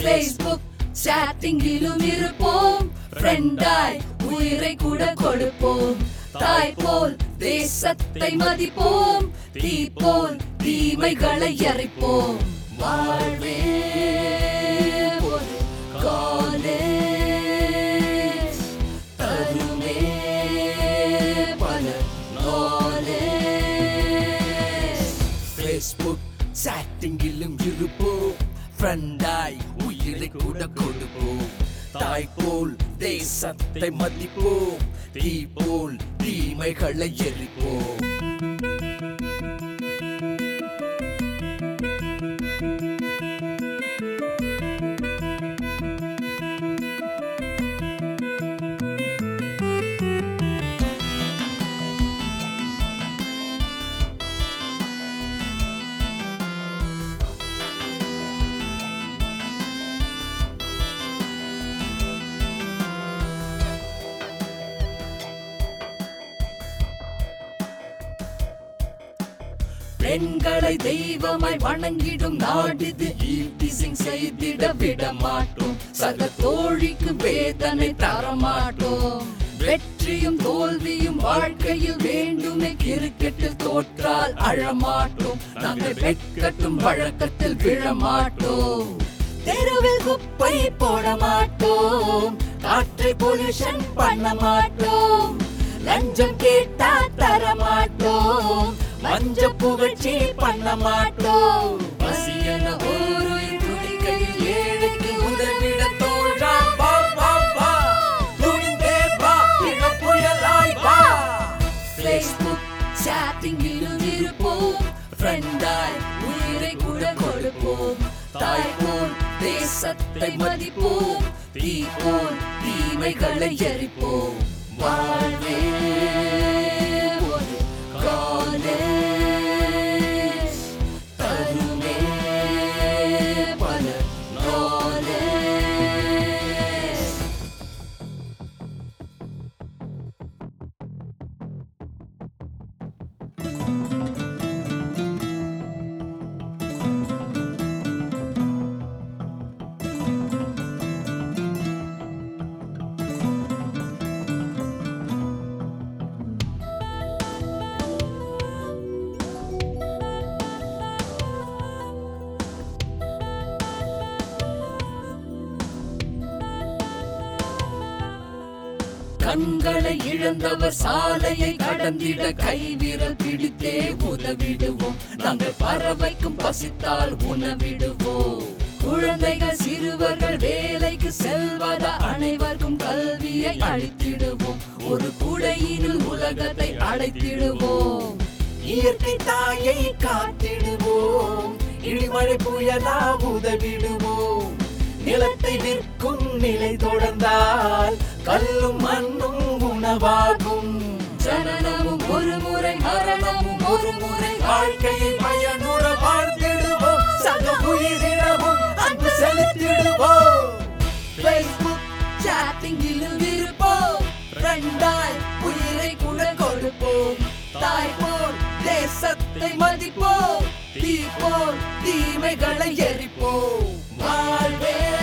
Facebook சாட்டிங்கிலும் இருப்போம் ஃப்ரெண்டாய் உயிரை கூட கொடுப்போம் தாய் போல் தேசத்தை மதிப்போம் தீ போல் தீமைகளை எரிப்போம் வாழ்வே ஒரு காலேஜ் தருமே பல knowledge. ஃபேஸ்புக் சாட்டிங்கிலும் இருப்போம் ஃப்ரெண்டாய் உயிரை கூட கொடுப்போம் தாய் போல் தேசத்தை மதிப்போம் தீ போல் தீமைகளை எரிப்போம் பெண்களை தெய்வமாய் வணங்கிடும் நாடிது ஈட்டிசிங் செய்திட விட மாட்டோம் சக தோழிக்கு வேதனை தர மாட்டோம் வெற்றியும் தோல்வியும் வாழ்க்கையில் வேண்டுமே கிரிக்கெட்டில் தோற்றால் அழமாட்டோம் நாங்கள் வெட்கட்டும் வழக்கத்தில் விழமாட்டோம் தெருவில் குப்பை போட மாட்டோம் காற்றை பொல்யூஷன் பண்ண மாட்டோம் லஞ்சம் கேட்டா தர மாட்டோம் மஞ்ச புகழ்ச்சி பண்ண மாட்டோம் பசியன ஒரு துணிக்கையில் ஏழைக்கு உதவிட தோழா வா வா வா துணிந்தே வா இள புயலாய் வா ஃபேஸ்புக் சாட்டிங்கிலும் இருப்போம் ஃப்ரெண்டாய் உயிரை கூட கொடுப்போம் தாய் போல் தேசத்தை மதிப்போம் தீ போல் தீமைகளை எரிப்போம் வாழ்வே ஒரு காலேஜ் தருமே பல knowledge. கண்களை இழந்தவர் சாலையை கடந்திட கைவிரல் பிடித்தே உதவிடுவோம் நாங்கள் பறவைக்கும் பசித்தால் உணவிடுவோம் குழந்தைகள் சிறுவர்கள் வேலைக்கு செல்வத அனைவருக்கும் கல்வியை அளித்திடுவோம் ஒரு குடையினில் உலகத்தை அடைத்திடுவோம் இயற்கை தாயை காத்திடுவோம் இடிமழை புயலா உதவிடுவோம் நிலத்தை விற்கும் நிலை தொடர்ந்தால் கல்லும் மண்ணும் உணவாகும் ஜனனமும் ஒரு முறை மரணமும் ஒரு முறை வாழ்க்கையை பயனுற வாழ்த்திடுவோம் சக உயிரினமும் அன்பு செலுத்திடுவோம் ஃபேஸ்புக் சாட்டிங்கிலும் இருப்போம் ஃப்ரெண்டாய் உயிரை கூட கொடுப்போம் தாய் போல் தேசத்தை மதிப்போம் தீ போல் தீமைகளை எரிப்போம் வாழ்வே